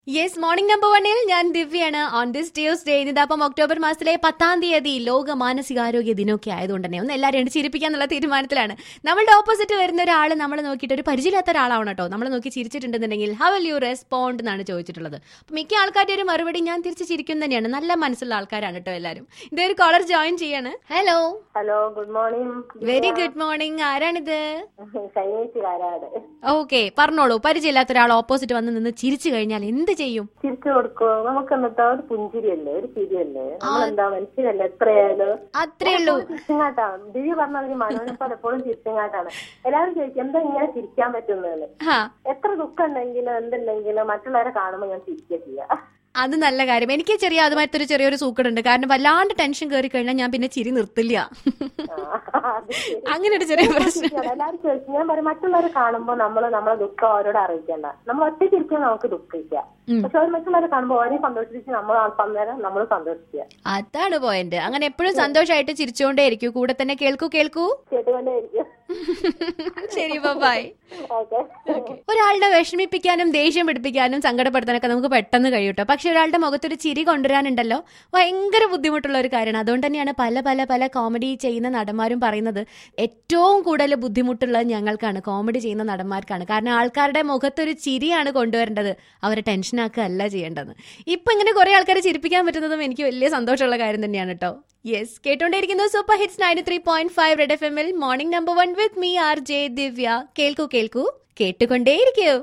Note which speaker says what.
Speaker 1: yes morning number വണ്ണിൽ ഞാൻ ദിവ്യാണ് ഓൺ ദിസ് ട്യൂസ്ഡേ ഇന്നിതപ്പം ഒക്ടോബർ മാസത്തിലെ പത്താം തീയതി ലോക മാനസികാരോഗ്യ ദിനമൊക്കെ ആയതുകൊണ്ട് തന്നെ ഒന്ന് എല്ലാവരും ചിരിപ്പിക്കാന്നുള്ള തീരുമാനത്തിലാണ് നമ്മളുടെ ഓപ്പോസിറ്റ് വരുന്ന ഒരാൾ നമ്മൾ നോക്കിയിട്ട് ഒരു പരിചയമില്ലാത്ത ഒരാളാവണം കേട്ടോ നമ്മൾ നോക്കി ചിരിച്ചിട്ടുണ്ടെന്നുണ്ടെങ്കിൽ ഹൗ വിൽ യു റെസ്പോണ്ട് എന്നാണ് ചോദിച്ചിട്ടുള്ളത് അപ്പൊ മിക്ക ആൾക്കാരുടെ ഒരു മറുപടി ഞാൻ തിരിച്ച് ചിരിക്കും തന്നെയാണ് നല്ല മനസ്സുള്ള ആൾക്കാരാണ് കേട്ടോ എല്ലാവരും ഇതൊരു കോളർ ജോയിൻ ചെയ്യാണ് hello
Speaker 2: hello good morning
Speaker 1: very good morning ആരാണിത്
Speaker 2: ശനിയാഴ്ചക്കാരാണ്
Speaker 1: ഓക്കെ പറഞ്ഞോളൂ പരിചയമില്ലാത്ത ഒരാൾ ഓപ്പോസിറ്റ് വന്ന് നിന്ന് ചിരിച്ചു കഴിഞ്ഞാൽ എന്ത് ചെയ്യും
Speaker 2: തിരിച്ചു കൊടുക്കോ നമുക്ക് എന്നിട്ട് ഒരു പുഞ്ചിരിയല്ലേ ഒരു ചിരിയല്ലേ നമ്മളെന്താ മനുഷ്യരല്ലേ എത്രയായാലും
Speaker 1: അത്രേ ഉള്ളൂ
Speaker 2: ചിരിച്ചങ്ങാട്ടാണ് ദിവ്യ പറഞ്ഞ മനോനിപ്പോൾ എപ്പോഴും ചിരിച്ചങ്ങാട്ടാണ് എല്ലാവരും ചോദിക്കും എന്താ ഇങ്ങനെ ചിരിക്കാൻ പറ്റുന്നതെന്ന്
Speaker 1: ഹാ
Speaker 2: എത്ര ദുഃഖം ഉണ്ടെങ്കിലും എന്തുണ്ടെങ്കിലും മറ്റുള്ളവരെ കാണുമ്പോൾ ഞാൻ ചിരിക്കുക ചെയ്യാം
Speaker 1: അത് നല്ല കാര്യം എനിക്ക് ചെറിയ അതുമായിട്ട് ഒരു ചെറിയൊരു സൂക്കടുണ്ട് കാരണം വല്ലാണ്ട് ടെൻഷൻ കയറി കഴിഞ്ഞാൽ ഞാൻ പിന്നെ ചിരി നിർത്തില്ല അങ്ങനെ ഒരു ചെറിയ പ്രശ്നം
Speaker 2: എല്ലാവരും ചോദിക്കും ഞാൻ പറയും മറ്റുള്ളവരെ കാണുമ്പോൾ നമ്മൾ നമ്മളെ ദുഃഖം അവരോട് അറിയിക്കണ്ട നമ്മൾ ഒറ്റയ്ക്ക് ഇരിക്കുമ്പോൾ നമുക്ക് ദുഃഖിക്കാം പക്ഷെ അവർ മറ്റുള്ളവരെ കാണുമ്പോൾ അവരെ സന്തോഷിപ്പിച്ച് നമ്മൾ അന്നേരം നമ്മൾ സന്തോഷിക്കുക
Speaker 1: അതാണ് പോയിന്റ് അങ്ങനെ എപ്പോഴും സന്തോഷമായിട്ട് ചിരിച്ചുകൊണ്ടേ ഇരിക്കൂ കൂടെ തന്നെ കേൾക്കൂ കേൾക്കൂ
Speaker 2: കേട്ടുകൊണ്ടേയിരിക്കും
Speaker 1: ശരി ബൈ
Speaker 2: ഓക്കെ
Speaker 1: ഒരാളുടെ വിഷമിപ്പിക്കാനും ദേഷ്യം പിടിപ്പിക്കാനും സങ്കടപ്പെടുത്താനൊക്കെ നമുക്ക് പെട്ടെന്ന് കഴിയൂട്ടോ പക്ഷെ ഒരാളുടെ മുഖത്തൊരു ചിരി കൊണ്ടുവരാനുണ്ടല്ലോ ഭയങ്കര ബുദ്ധിമുട്ടുള്ള ഒരു കാര്യമാണ് അതുകൊണ്ട് തന്നെയാണ് പല പല പല കോമഡി ചെയ്യുന്ന നടന്മാരും പറയുന്നത് ഏറ്റവും കൂടുതൽ ബുദ്ധിമുട്ടുള്ളത് ഞങ്ങൾക്കാണ് കോമഡി ചെയ്യുന്ന നടന്മാർക്കാണ് കാരണം ആൾക്കാരുടെ മുഖത്തൊരു ചിരിയാണ് കൊണ്ടുവരേണ്ടത് അവരെ ടെൻഷനാക്കുക അല്ല ചെയ്യേണ്ടത് ഇപ്പൊ ഇങ്ങനെ കുറെ ആൾക്കാരെ ചിരിപ്പിക്കാൻ പറ്റുന്നതും എനിക്ക് വലിയ സന്തോഷമുള്ള കാര്യം തന്നെയാണ് കേട്ടോ യെസ് കേട്ടോണ്ടിരിക്കുന്നു super hits ninety three point five red F എമ്മിൽ morning number one with me R J Divya കേൾക്കൂ കേൾക്കൂ കേട്ടുകൊണ്ടേയിരിക്കൂ